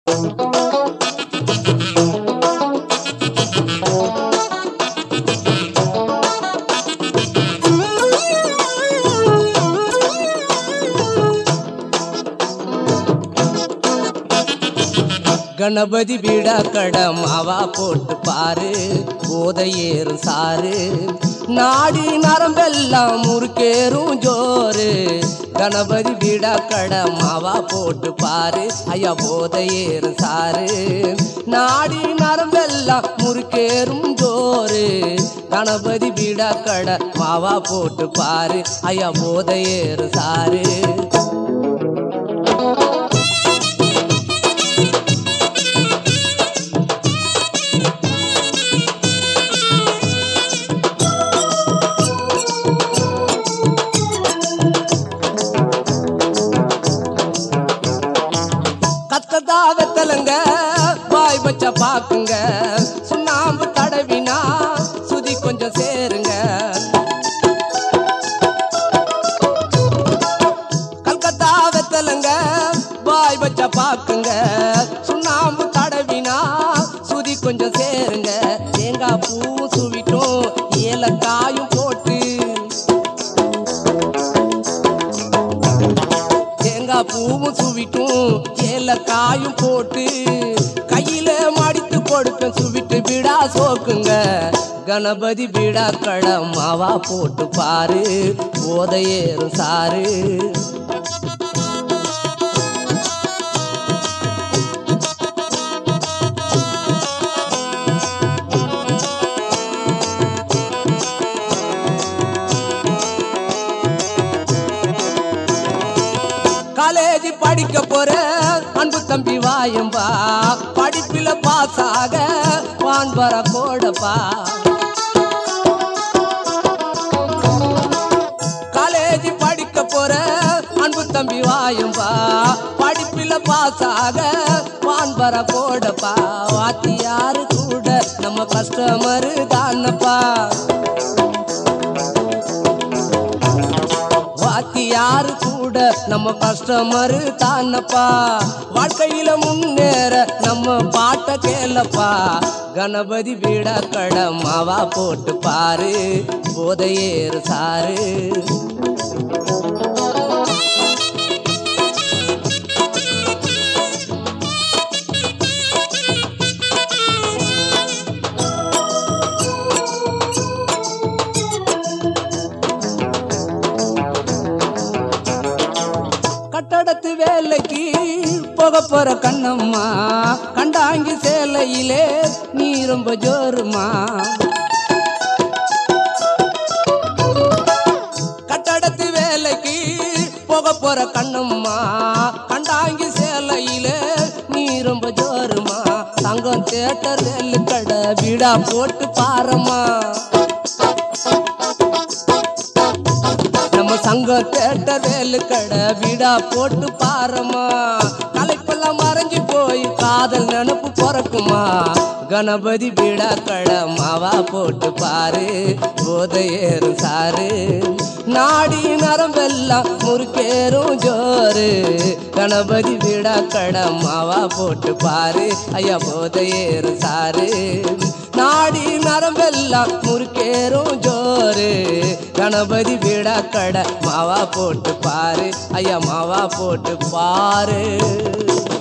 கணபதி விடா கட மாவா போட்டு பாரு போதை ஏறும் சாரு நாடி நரம்பெல்லாம் முறுக்கேறும் ஜோறு கணபதி விடா கட மாவா போட்டு பாரு ஐயா போதை ஏறும் சாரு நாடி நரம்பெல்லாம் முறுக்கேறும் ஜோறு கணபதி விடா கட மாவா போட்டு பாரு ஐயா போதை ஏறும் சாரு கத்ததா வெத்தலங்க வாய் வச்ச பாக்குங்க சுண்ணாம்பு தடவினா சுதி கொஞ்சம் சேருங்க கல்கத்தா வெத்தலங்க வாய் வச்ச பாக்குங்க சுண்ணாம்பு தடவினா சுதி கொஞ்சம் சேருங்க தேங்காய் பூவும் சுவிட்டும் ஏலக்காயும் போட்டு தேங்காய் பூவும் சுவிட்டும் ஏலக்காயும் போட்டு கையில மடித்து கொடுப்பேன் சுவிட்டு விடா சோக்குங்க கணபதி விடா கட மாவா போட்டு பாரு போதையேறும் சாரு காலேஜ் படிக்க போற அன்பு தம்பி வாயம்பா படிப்பில பாஸ் ஆக வான் வர கோடப்பா காலேஜ் படிக்க போற அன்பு தம்பி வாயம்பா படிப்பில பாஸ் ஆக வான் வர கோடப்பா வாத்தியாரு கூட நம்ம கஸ்டமரு தானப்பா வாத்தியாரு கூட நம்ம கஸ்டமரு தானப்பா வாழ்க்கையில முன்னேற நம்ம பாட்ட கேளப்பா கணபதி வீட கட மாவா போட்டு பாரு போதையேறு சாரு கட்டடத்து வேலைக்கு போக போற கண்ணம்மா கண்டாங்கி சேலையிலே நீ ரொம்ப ஜோருமா கட்டடத்து வேலைக்கு போக போற கண்ணம்மா கண்டாங்கி சேலையிலே நீ ரொம்ப ஜோருமா தங்கம் தேட்டர் வேலு கடை வீடா போட்டு பாரம்மா நம்ம சங்கம் தேட்ட வேலு கடை வீடா போட்டு பாரம்மா கலைப்பெல்லாம் மறைஞ்சு போய் காதல் நினப்பு பிறக்குமா கணபதி வீடா கடை மாவா போட்டு பாரு போதையேறும் சாரு நாடி நரம்பெல்லாம் முறுக்கேறும் ஜோறு கணபதி வீடா கடை மாவா போட்டு பாரு ஐயா போதையேறும் சாரு நாடி நரம்பெல்லாம் முறுக்கேறும் ஜோறு கணபதி வீடா கடை மாவா போட்டு பாரு ஐயா மாவா போட்டு பாரு